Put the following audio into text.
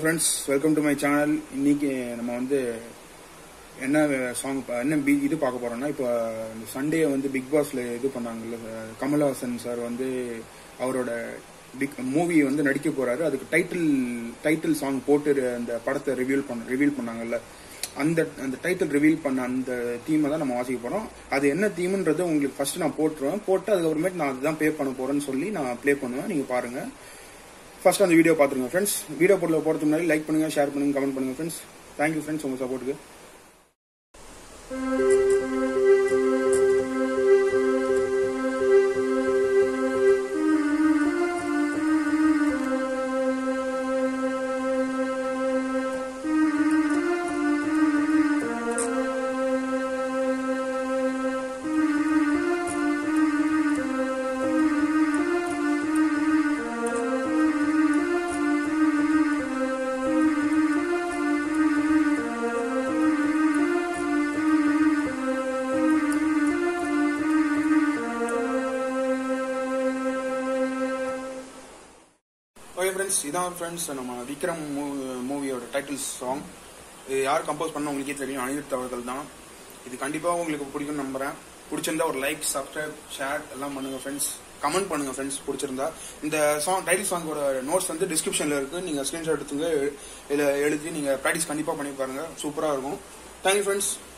friends welcome to my channel இன்னைக்கு நம்ம வந்து என்ன சாங் என்ன பி இது பார்க்க போறோம்னா இப்போ இந்த சண்டே வந்து பிக் பாஸ்ல இது பண்ணாங்கல்ல கமல்ஹாசன் சார் வந்து அவரோட பிக் மூவி வந்து நடிக்க போறாரு அதுக்கு டைட்டில் டைட்டில் சாங் போட்டு அந்த படத்தை ரிவீல் பண்ண ரிவீல் பண்ணாங்கல்ல அந்த அந்த டைட்டில் ரிவீல் பண்ண அந்த தீமை தான் நம்ம வாசிக்க போறோம் அது என்ன தீம்ன்றது உங்களுக்கு ஃபர்ஸ்ட் நான் போட்டுருவேன் போட்டு அதுக்கப்புறமேட்டு நான் அதுதான் ப்ளே பண்ண போறேன்னு சொல்லி நான் ப்ளே பண்ணுவேன் நீங்க பாருங்க ஃபர்ஸ்ட் அந்த வீடியோ பார்த்துருங்க ஃப்ரெண்ட்ஸ் வீடியோ போட்டு போகிறதுக்கு முன்னாடி லைக் பண்ணுங்க ஷேர் பண்ணுங்க கமெண்ட் பண்ணுங்க ஃப்ரெண்ட்ஸ் தேங்க்யூ ஃப்ரெண்ட்ஸ் உங்க சப்போர்ட்டுக்கு ஓகே ஃப்ரெண்ட்ஸ் இதான் ஃப்ரெண்ட்ஸ் நம்ம விக்ரம் மூவியோட டைட்டில் சாங் இது யார் கம்போஸ் பண்ண உங்களுக்கே தெரியும் அனிருத் அவர்கள் தான் இது கண்டிப்பாக உங்களுக்கு பிடிக்கும் நம்புறேன் பிடிச்சிருந்தா ஒரு லைக் சப்ஸ்கிரைப் ஷேர் எல்லாம் பண்ணுங்க ஃப்ரெண்ட்ஸ் கமெண்ட் பண்ணுங்க ஃப்ரெண்ட்ஸ் பிடிச்சிருந்தா இந்த சாங் டைட்டில் சாங்கோட நோட்ஸ் வந்து டிஸ்கிரிப்ஷன்ல இருக்கு நீங்க ஸ்கிரீன்ஷாட் எடுத்துங்க இதில் எழுதி நீங்க ப்ராக்டிஸ் கண்டிப்பாக பண்ணி பாருங்க சூப்பராக இருக்கும் தேங்க்யூ ஃப்ரெண்ட்ஸ்